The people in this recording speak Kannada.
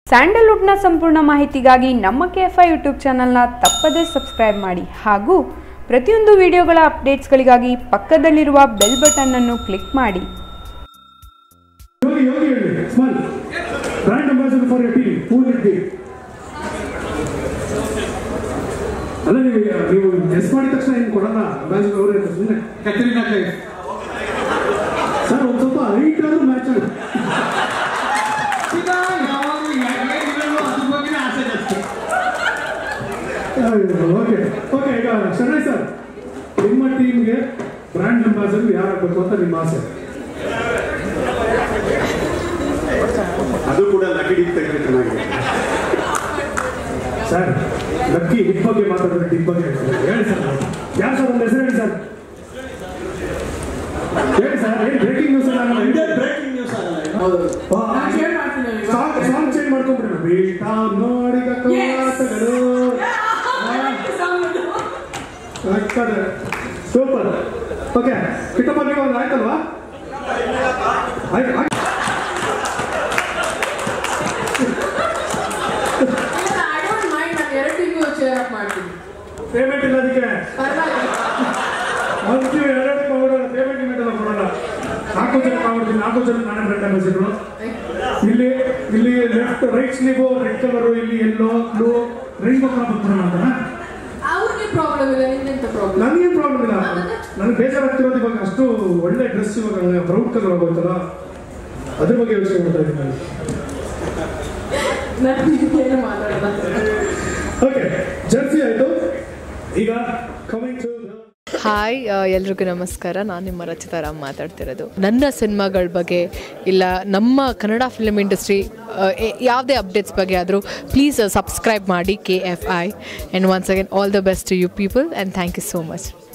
ಸ್ಯಾಂಡಲ್ವುಡ್ನ ಸಂಪೂರ್ಣ ಮಾಹಿತಿಗಾಗಿ ನಮ್ಮ ಕೆ ಎಫ್ ಐ ಯೂಟ್ಯೂಬ್ ಚಾನಲ್ನ ತಪ್ಪದೇ ಸಬ್ಸ್ಕ್ರೈಬ್ ಮಾಡಿ ಹಾಗೂ ಪ್ರತಿಯೊಂದು ವಿಡಿಯೋಗಳ ಅಪ್ಡೇಟ್ಸ್ಗಳಿಗಾಗಿ ಪಕ್ಕದಲ್ಲಿರುವ ಬೆಲ್ ಬಟನ್ ಅನ್ನು ಕ್ಲಿಕ್ ಮಾಡಿ ಯೋಗಿ ಯೋಗಿ ಹೇಳಿ smile brand ambassador for your team who will be ಅಲ್ಲ ನೀವು ನೀವು ಎಸ್ ಮಾಡಿದ ತಕ್ಷಣ ಏನು ಕೊಡಲ್ಲ ಅಂಬಾಸಿಡರ್ ಅವರೇ ಸುಮ್ಮನೆ ಕತ್ರಿನಾ ಕೈಫ್ ಸರ್ ಒಂದು ಸ್ವಲ್ಪ ಹೈಟ್ ಆದ್ರೂ ಮ್ಯಾಚ್ ಆಗುತ್ತೆ ಈಗ ಯಾವಾಗಲೂ ಏನಿರಲು ಅದ್ರ ಬಗ್ಗೆ ಆಸೆ ಜಾಸ್ತಿ ಓಕೆ ಓಕೆ ಈಗ ಶರಣೈ ಸರ್ ನಿಮ್ಮ ಟೀಮ್ಗೆ ಬ್ರ್ಯಾಂಡ್ ಅಂಬಾಸಿಡರ್ ಯಾರು ಆಗಬೇಕು ಅಂತ ನಿಮ್ಮ ಆಸೆ ಅದು ಕೂಡ ಲಕಡಿ ತೆಗೆದ್ರೆ ಚೆನ್ನಾಗಿದೆ ಸರ್ ಲಕ್ಕಿ ಹಿಟ್ ಬಗ್ಗೆ ಮಾತಾಡಿದ್ರೆ ಟಿಪ್ ಬಗ್ಗೆ ಹೇಳಿ ಸರ್ ಯಾರು ಸರ್ ಒಂದು ಹೆಸರು ಹೇಳಿ ಸರ್ ಹೇಳಿ ಸರ್ ಹೇಳಿ ಬ್ರೇಕಿಂಗ್ ನ್ಯೂಸ್ ಬ್ರೇಕಿಂಗ್ ನ್ಯೂಸ್ ಆಗಲ್ಲ ಹೌದು ಸಾಂಗ್ ಸಾಂಗ್ ಚೇಂಜ್ ಮಾಡ್ಕೊಂಡ್ಬಿಡೋಣ ಬೇಟ ನೋಡಿದ ಕವಾಟಗಳು ಸೂಪರ್ ಓಕೆ ಕಿಟ್ಟಪ್ಪ ನೀವು ಒಂದು ಆಯ್ತಲ್ವಾ ಆಯ್ತು ಆಯ್ತು I don't mind, ನಾನು ಎರಡಿಗೂ cheer up ಮಾಡ್ತೀನಿ. ಪೇಮೆಂಟ್ ಇಲ್ಲ ಅದಕ್ಕೆ ಪರವಾಗಿಲ್ಲ. ಮಂತ್ಲಿ ಎರಡು ಮಾಡೋಣ ಪೇಮೆಂಟ್ ಇಮೆಂಟ್ ಎಲ್ಲ ಕೊಡೋಣ ನಾಲ್ಕು ಜನ ಮಾಡ್ತೀನಿ ನಾಲ್ಕು ಜನ ನಾನೇ ಬ್ರೆಡ್ ಅಂಬಾಸಿಡರು ಇಲ್ಲಿ ಇಲ್ಲಿ left right sleeve red colour ಇಲ್ಲಿ ಎಲ್ಲೋ ಬ್ಲೂ ರೈನ್ಬೋ ಕಲರ್ ಬಂದ್ಬಿಡೋಣ ಅಂತ ಅವ್ರಿಗೆ ಪ್ರಾಬ್ಲಮ್ ಇಲ್ಲ ನಿಂದೆಂತ ಪ್ರಾಬ್ಲಮ್ ನನಗೇನು ಪ್ರಾಬ್ಲಮ್ ಇಲ್ಲ ನನಗೆ ಬೇಜಾರಾಗ್ತಿರೋದು ಇವಾಗ ಅಷ್ಟು ಒಳ್ಳೆ ಡ್ರೆಸ್ ಇವಾಗ ಬ್ರೌನ್ ಕಲರ್ ಆಗೋಯ್ತಲ್ಲ ಅದ್ರ ಬಗ್ಗೆ ಯೋಚನೆ ಮಾಡ್ತಾ ಇದ್ದೀನಿ ನಾನು ನಾನು ಏನು ಮಾತಾಡಲ್ಲ ಓಕೆ ಜರ್ಸಿ ಆಯ್ತು ಈಗ ಕಮಿಂಗ್ ಟು ಹಾಯ್ ಎಲ್ರಿಗೂ ನಮಸ್ಕಾರ ನಾನು ನಿಮ್ಮ ರಚಿತಾ ರಾಮ್ ಮಾತಾಡ್ತಿರೋದು ನನ್ನ ಸಿನಿಮಾಗಳ ಬಗ್ಗೆ ಇಲ್ಲ ನಮ್ಮ ಕನ್ನಡ ಫಿಲ್ಮ್ ಇಂಡಸ್ಟ್ರಿ ಯಾವುದೇ ಅಪ್ಡೇಟ್ಸ್ ಬಗ್ಗೆ ಆದರೂ ಪ್ಲೀಸ್ ಸಬ್ಸ್ಕ್ರೈಬ್ ಮಾಡಿ K F I and once again all the best to you people and thank you so much